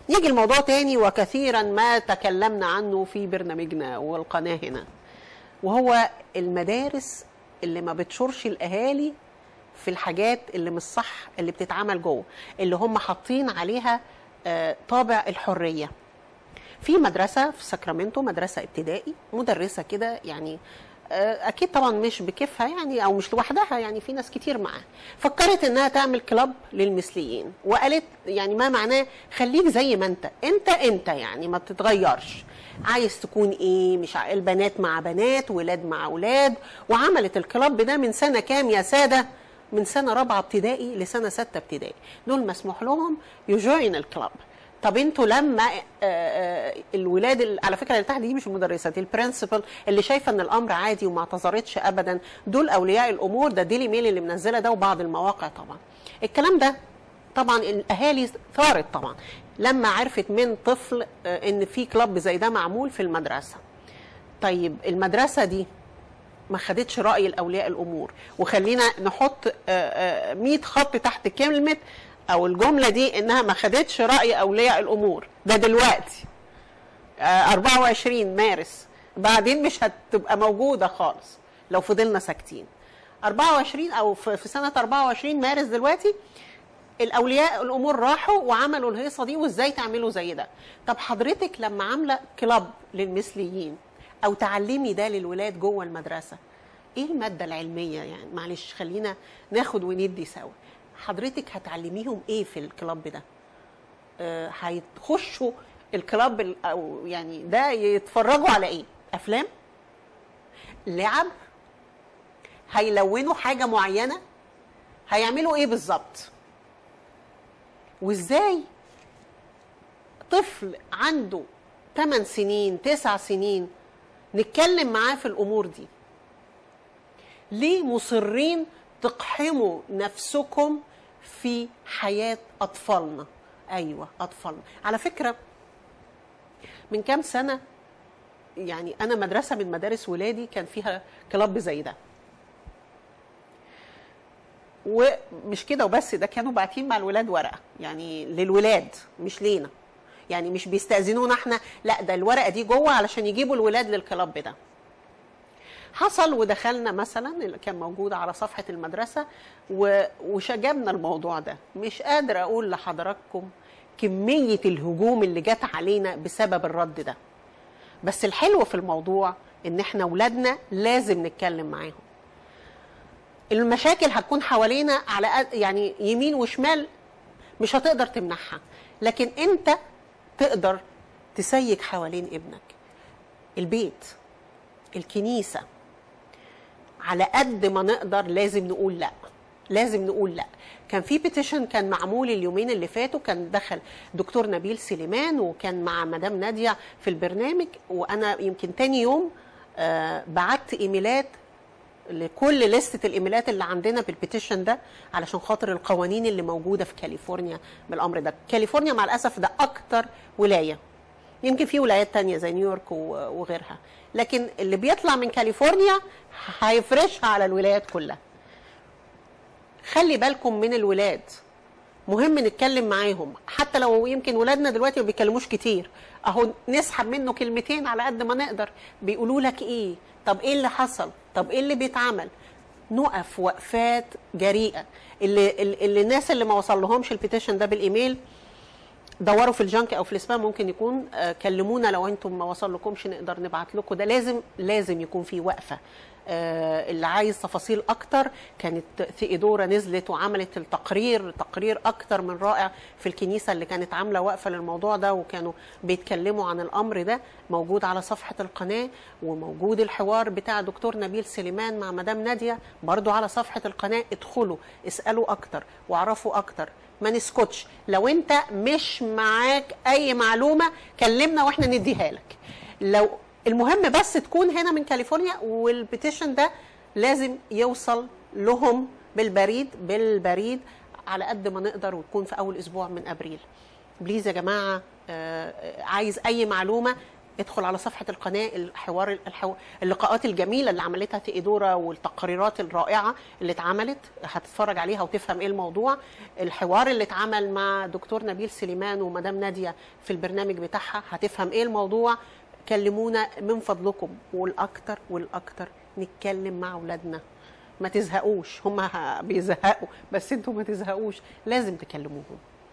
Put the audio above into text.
يجي الموضوع تاني وكثيرا ما تكلمنا عنه في برنامجنا والقناه هنا وهو المدارس اللي ما بتشورش الاهالي في الحاجات اللي مش صح اللي بتتعمل جوه اللي هم حاطين عليها آه، طابع الحريه في مدرسه في ساكرامنتو مدرسه ابتدائي مدرسه كده يعني آه، اكيد طبعا مش بكيفها يعني او مش لوحدها يعني في ناس كتير معاها فكرت انها تعمل كلاب للمثليين وقالت يعني ما معناه خليك زي ما انت انت انت يعني ما تتغيرش عايز تكون ايه مش ع- البنات مع بنات ولاد مع اولاد وعملت الكلاب ده من سنه كام يا ساده من سنه رابعه ابتدائي لسنه سته ابتدائي دول مسموح لهم يجوين الكلاب طب انتوا لما آه، آه، الولاد ال- على فكره اللي تحت دي مش المدرسه دي البرنسبل اللي شايفه ان الامر عادي وما اعتذرتش ابدا دول اولياء الامور ده ديلي ميل اللي منزله ده وبعض المواقع طبعا الكلام ده طبعا الاهالي ثارت طبعا لما عرفت من طفل آه، ان في كلاب زي ده معمول في المدرسه طيب المدرسه دي ما خدتش راي الاولياء الامور وخلينا نحط آه، آه، 100 خط تحت كلمه او الجمله دي انها ما خدتش راي اولياء الامور ده دلوقتي آه، 24 مارس بعدين مش هتبقى موجوده خالص لو فضلنا ساكتين 24 او في في سنه 24 مارس دلوقتي الاولياء الامور راحوا وعملوا الهيصه دي وازاي تعملوا زي ده طب حضرتك لما عامله كلاب للمثليين او تعلمي ده للولاد جوه المدرسه ايه الماده العلميه يعني معلش خلينا ناخد وندي سوا حضرتك هتعلميهم ايه في الكلاب ده آه، هيخشوا الكلاب ال- او يعني ده يتفرجوا على ايه افلام لعب هيلونوا حاجه معينه هيعملوا ايه بالظبط وازاي طفل عنده 8 سنين 9 سنين نتكلم معاه في الامور دي ليه مصرين تقحموا نفسكم في حياه اطفالنا ايوه اطفالنا على فكره من كام سنه يعني انا مدرسه من مدارس ولادي كان فيها كلاب زي ده ومش كده وبس ده كانوا باعتين مع الولاد ورقه يعني للولاد مش لينا يعني مش بيستاذنونا احنا لا ده الورقه دي جوه علشان يجيبوا الولاد للكلاب ده حصل ودخلنا مثلا اللي كان موجود على صفحه المدرسه و- وشجبنا الموضوع ده مش قادره اقول لحضراتكم كميه الهجوم اللي جت علينا بسبب الرد ده بس الحلو في الموضوع ان احنا ولادنا لازم نتكلم معاهم المشاكل هتكون حوالينا على قد- يعني يمين وشمال مش هتقدر تمنعها لكن انت تقدر تسيج حوالين ابنك البيت الكنيسه على قد ما نقدر لازم نقول لا لازم نقول لا كان في بيتيشن كان معمول اليومين اللي فاتوا كان دخل دكتور نبيل سليمان وكان مع مدام ناديه في البرنامج وانا يمكن تاني يوم آه بعت ايميلات لكل لستة الايميلات اللي عندنا بالبيتيشن ده علشان خاطر القوانين اللي موجودة في كاليفورنيا بالامر ده كاليفورنيا مع الاسف ده اكتر ولاية يمكن في ولايات تانية زي نيويورك و- وغيرها لكن اللي بيطلع من كاليفورنيا هيفرشها على الولايات كلها خلي بالكم من الولاد مهم نتكلم معاهم حتى لو يمكن ولادنا دلوقتي ما بيتكلموش كتير اهو نسحب منه كلمتين على قد ما نقدر بيقولوا لك ايه طب ايه اللي حصل طب ايه اللي بيتعمل نقف وقفات جريئه اللي اللي الناس اللي ما وصل لهمش البيتيشن ده بالايميل دوروا في الجانك او في السبام ممكن يكون آه، كلمونا لو انتم ما وصل لكمش نقدر نبعت لكم ده لازم لازم يكون في وقفه آه، اللي عايز تفاصيل اكتر كانت ثيودورا نزلت وعملت التقرير تقرير اكتر من رائع في الكنيسه اللي كانت عامله وقفه للموضوع ده وكانوا بيتكلموا عن الامر ده موجود على صفحه القناه وموجود الحوار بتاع دكتور نبيل سليمان مع مدام ناديه برضو على صفحه القناه ادخلوا اسالوا اكتر واعرفوا اكتر ما نسكتش لو انت مش معاك اي معلومه كلمنا واحنا نديها لك لو المهم بس تكون هنا من كاليفورنيا والبيتيشن ده لازم يوصل لهم بالبريد بالبريد على قد ما نقدر ويكون في اول اسبوع من ابريل بليز يا جماعه آه، عايز اي معلومه ادخل على صفحة القناة الحوار الحو... اللقاءات الجميلة اللي عملتها تيدورا والتقريرات الرائعة اللي اتعملت هتتفرج عليها وتفهم ايه الموضوع الحوار اللي اتعمل مع دكتور نبيل سليمان ومدام نادية في البرنامج بتاعها هتفهم ايه الموضوع كلمونا من فضلكم والاكتر والاكتر نتكلم مع اولادنا ما تزهقوش هم بيزهقوا بس انتوا ما تزهقوش لازم تكلموهم